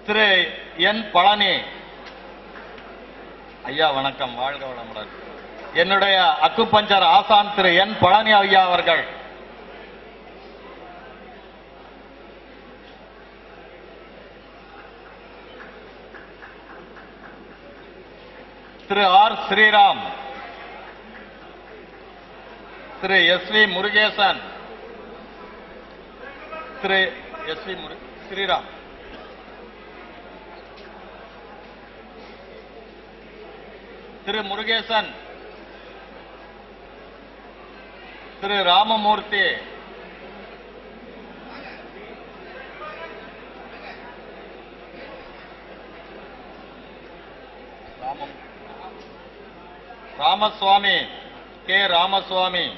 திரு என் பழனி ஐயா வணக்கம் வாழ்க வளமுடன் என்னுடைய அக்குபஞ்சர் ஆசான் திரு என் பழனி ஐயா அவர்கள் Thiru R Sriram Thiru S V Murugesan Thiru S V Muru Sriram Thiru Murugesan Thiru Ramamoorthy Ramam Ramaswamy K Ramaswamy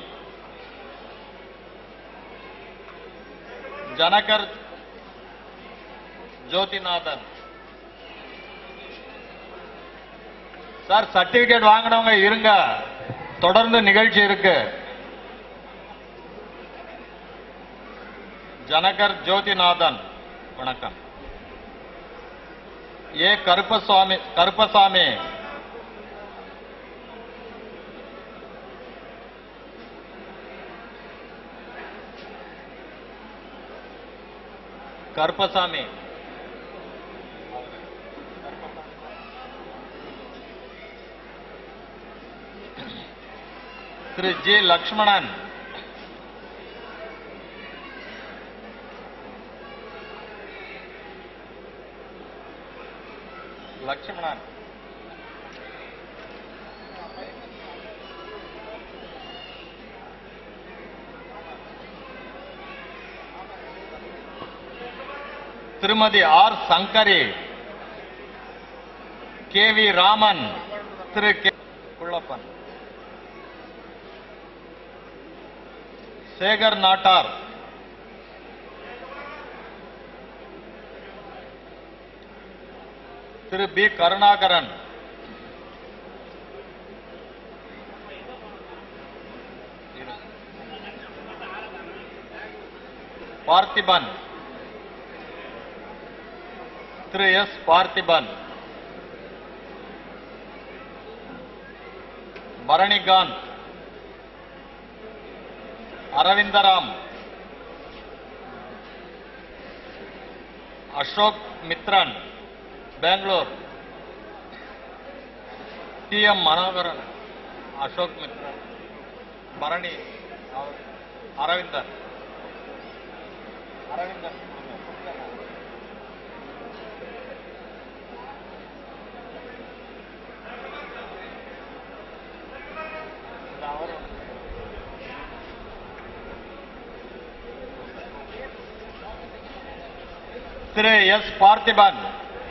Janakar Jothinathan sir certificate வாங்கினவங்க இருங்க தொடர்ந்து நிகழ்ச்சி இருக்கு ஜனகர் ஜோதிநாதன் வணக்கம் A Karuppasamy Karuppasamy Karuppasamy Thiru G Lakshmanan Lakshmanan Thirumathi R Sankari K V Raman Thiru K Kullappan Sekar Nattar Thiru P Karunakaran Parthiban Thiru S Parthiban Baranikanth Aravindram Ashok Mithran Bangalore T M Manoharan Ashok Mithran Barani அவர் அரவிந்தர் அரவிந்தர் இது அவர் Thiru S Parthiban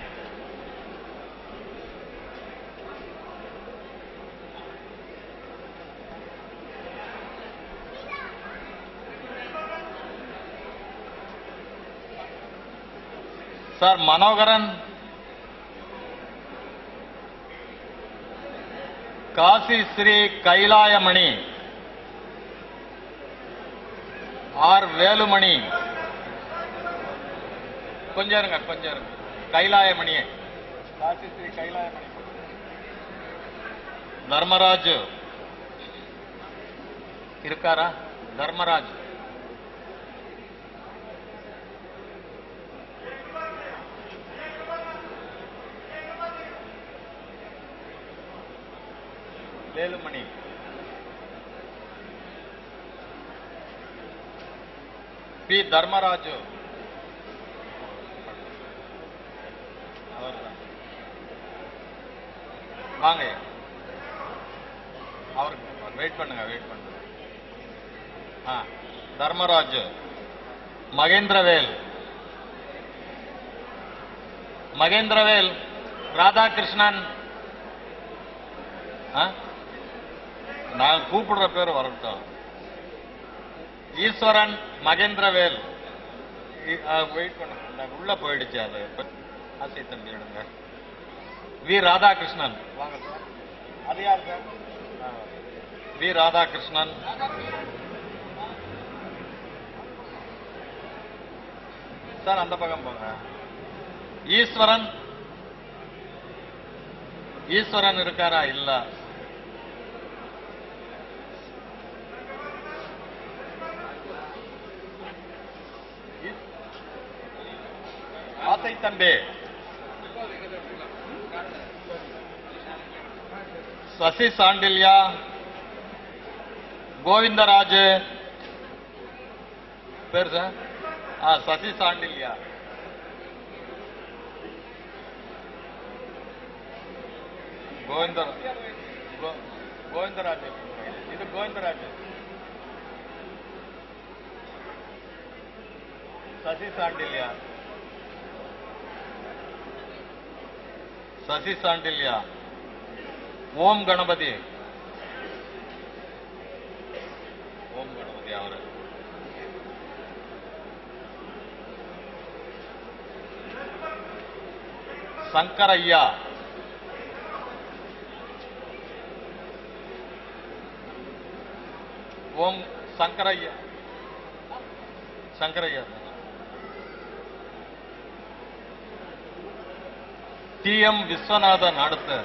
sir Manoharan Kasi Sri Kailayamani R Velumani கொஞ்சம் இருங்க கொஞ்சம் இருங்க கைலாயமணியே காசி ஸ்ரீ கைலாயமணி தர்மராஜு இருக்காரா தர்மராஜ் வேலுமணி பி தர்மராஜு அவர்தான் வாங்க அவருக்கு வெயிட் பண்ணுங்க வெயிட் பண்ணுங்க ஆ தர்மராஜ் மகேந்திரவேல் மகேந்திரவேல் ராதாகிருஷ்ணன் ஆ? நான் கூப்பிடுற பேர் வரட்டும் ஈஸ்வரன் மகேந்திரவேல் வெயிட் பண்ணுங்க நான் உள்ள போயிடுச்சு அது ஆசை தம்பி எடுங்க வி ராதாகிருஷ்ணன் வாங்க சார் அது யார் சார் ஆ. வி ராதாகிருஷ்ணன் சார் அந்த பக்கம் போங்க ஈஸ்வரன் ஈஸ்வரன் இருக்காரா இல்ல ஆசை தம்பி சசி சாண்டில்யா கோவிந்தராஜ் பேர் சார் ஆ சசி சாண்டில்யா கோவிந்த கோ- கோவிந்தராஜ் இது கோவிந்தராஜ் சசி சாண்டில்யா சசி சாண்டில்யா ஓம் கணபதி ஓம் கணபதி அவரு சங்கரையா ஓம் சங்கரையா சங்கரையா டி எம் விஸ்வநாதன் அடுத்து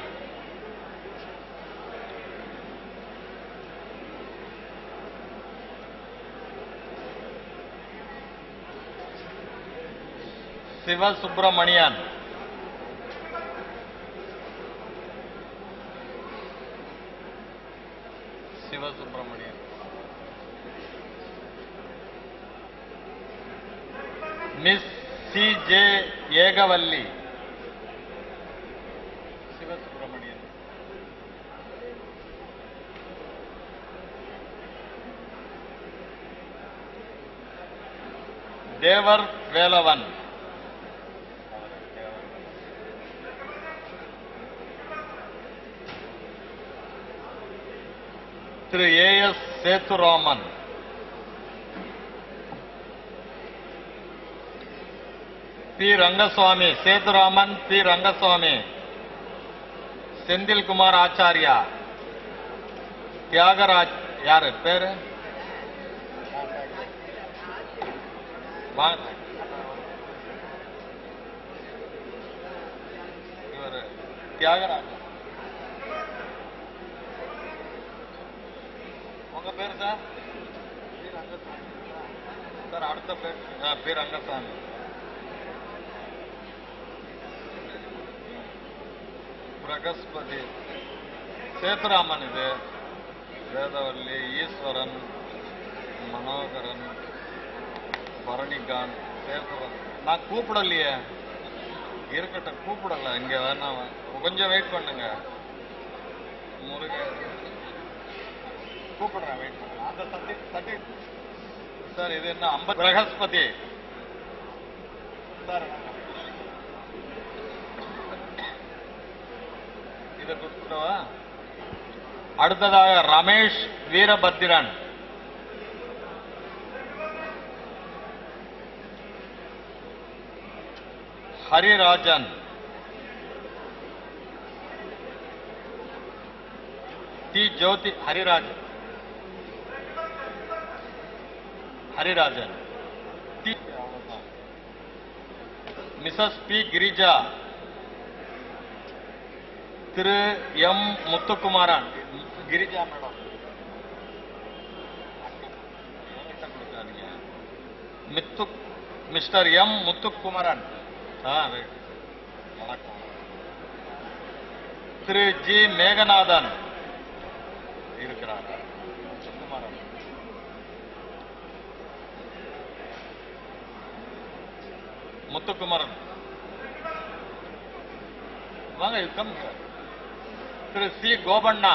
Sivasubramanian Sivasubramanian miss C J Ekavalli Sivasubramanian Devar Velavan Thiru A S Sethuraman P Rangaswamy Sethuraman P Rangaswamy Senthilkumar Acharya Thiagaraj யாரு பேரு வாங்க. இவரு தியாகராஜ் உங்க பேரு சார் சார் அடுத்த பேர் ஆ, பி ரங்கசாமி பிரகஸ்பதி சேத்துராமன் இது வேதவல்லி ஈஸ்வரன் மனோகரன் பரணிகாந்த் சேத்துரன் நான் கூப்பிடலையே இருக்கட்டும் கூப்பிடல இங்க வேணாம் கொஞ்சம் வெயிட் பண்ணுங்க முருக கூப்பிடுறேன் வெயிட் பண்ணுங்க அந்த சத்தி சத்தி சார் இது என்ன அம்ப பிரகஸ்பதி சார் இதை கொடுத்துட்டவா அடுத்ததாக ரமேஷ் வீரபத்திரன் ஹரிராஜன் டி ஜோதி ஹரிராஜன் ஹரிராஜன் டி அவ்வளவுதான். Mrs P Girija Thiru M Muthukumaran Girija madam என்கிட்ட கொடுக்காதீங்க. மித்து மிஸ்டர் எம் முத்துக்குமரன் ஆ ரைட் வணக்கம் திரு ஜி மேகநாதன் இருக்கிறார் முத்துக்குமரன் முத்துக்குமரன் வாங்க come Thiru C Gopanna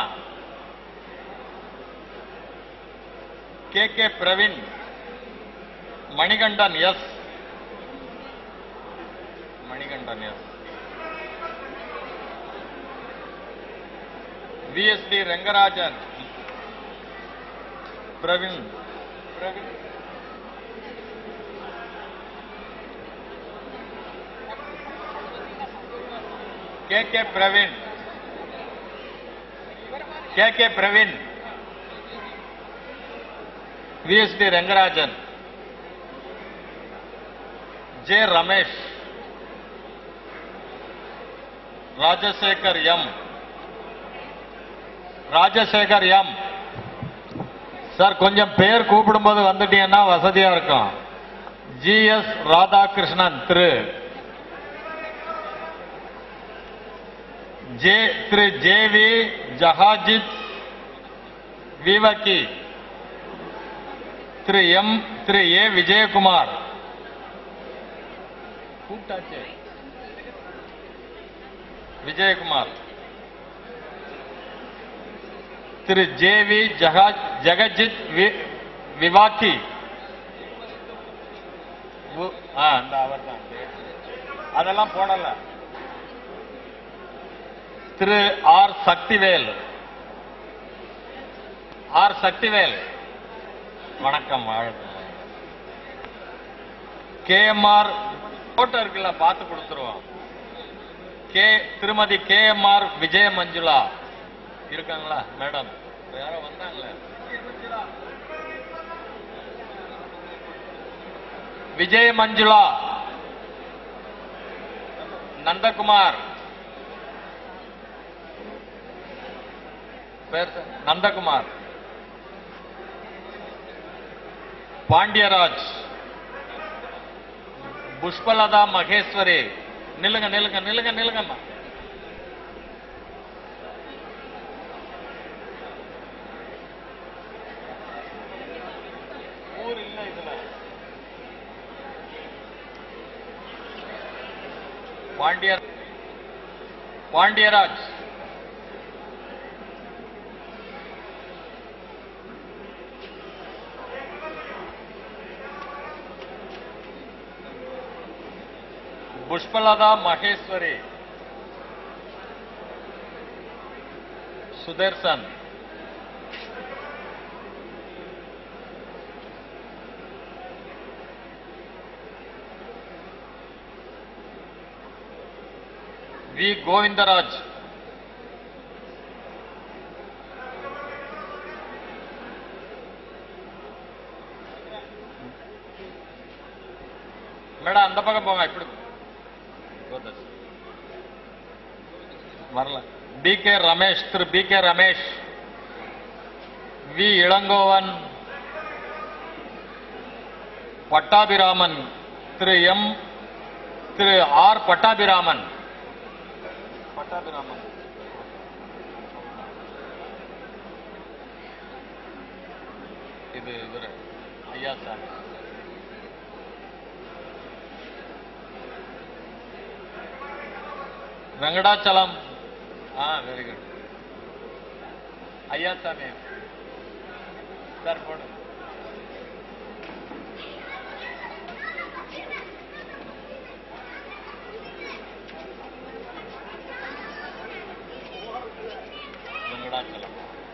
K K Praveen Manikandan S Manikandan S VST Rengarajan Praveen Praveen K K Praveen K K Praveen VST Rengarajan J Ramesh Rajasekar M Rajasekar M sir கொஞ்சம் பேர் கூப்பிடும்போது வந்துட்டீங்கன்னா வசதியா இருக்கும் GS Radhakrishnan Thiru J Thiru J V Jahajit Vivakki Thiru M Thiru A Vijayakumar கூப்பிட்டாச்சு விஜயகுமார் திரு ஜே வி ஜஹா- ஜெகஜித் வி- விவாக்கி உ- ஆ, இந்த அவர்தான். அதெல்லாம் போடல திரு ஆர் சக்திவேல் ஆர் சக்திவேல் வணக்கம் வாழ்க கேஎம்ஆர் போட்டோ இருக்குல்ல பார்த்து கொடுத்துருவோம் கே திருமதி கேஎம்ஆர் விஜய மஞ்சுளா இருக்காங்களா மேடம் யாரோ வந்தாங்களே விஜய மஞ்சுளா நந்தகுமார் பேர் சொ- நந்தகுமார் பாண்டியராஜ் புஷ்பலதா மகேஸ்வரி நில்லுங்க நில்லுங்க நில்லுங்க நில்லுங்கம்மா ஊர் இல்ல இதுல பாண்டியர் பாண்டியராஜ் புஷ்பலதா மகேஸ்வரி சுதர்சன் வி கோவிந்தராஜ் மேடம் அந்த பக்கம் போங்க இப்படி கோதஸ். வரல P K Ramesh Thiru P K Ramesh V Elangovan Pattabiraman Thiru M Thiru R Pattabiraman Pattabiraman இது இவரு ஐயா சார் வெங்கடாச்சலம் ஆ வெரி குட் ஐயா சாமி சார் போடு வெங்கடாச்சலம்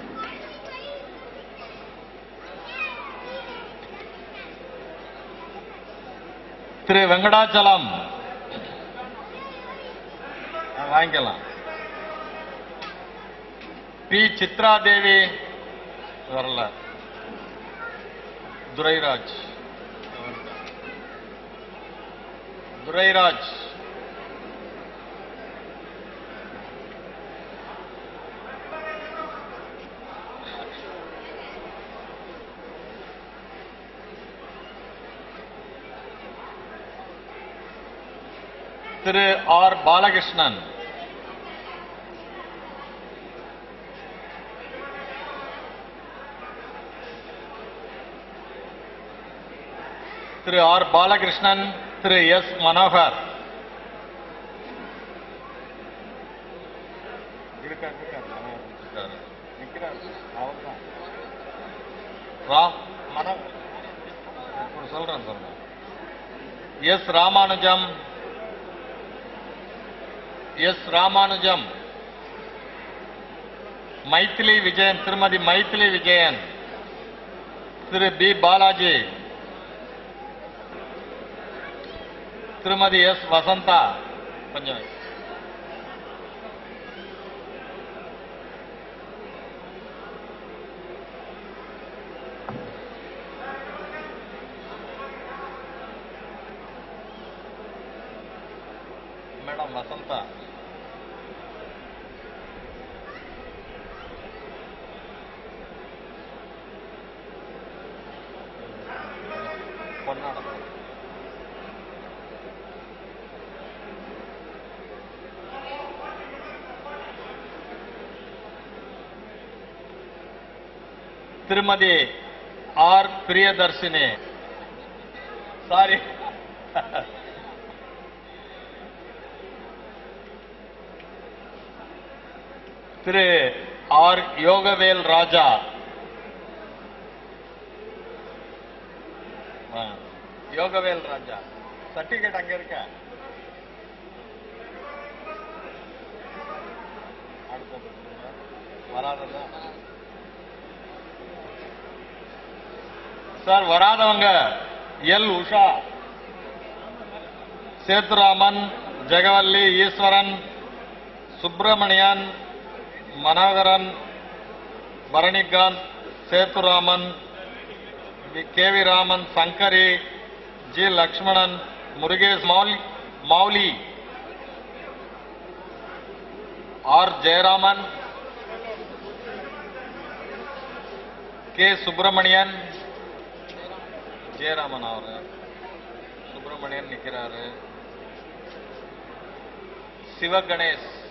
திரு வெங்கடாச்சலம் ஆ, வாங்கிக்கலாம் பி சித்ரா தேவி வரல Durairaj Durairaj Thiru R Balakrishnan Thiru R Balakrishnan Thiru S Manohar இருக்காரு, இருக்காரு, மனோகர் இருக்காரு. நிக்கிறாரு. அவர்தான். ராம் மனோகர் இப்ப சொல்றேன் சொல்றேன் S Ramanujam S Ramanujam Maithili Vijayan Thirumathi Maithili Vijayan Thiru P Balaji Thirumathi S Vasantha கொஞ்சம் madam Vasantha Thirumathi R Priyadarshini sorry Thiru R Yogavel Raja ஆ, யோகவேல் ராஜா சர்டிபிகேட் அங்க இருக்க அடுத்தது வராததா சார் வராதவங்க L Usha Sethuraman Jegavalli Eswaran Subramanian Manoharan Baranikanth Sethuraman K V Raman Sankari G Lakshmanan Murugesh Mouli Mouli R Jayaraman K Subramanian Jayaraman அவரு சுப்பிரமணியன் நிக்கிறாரு சிவகணேஷ்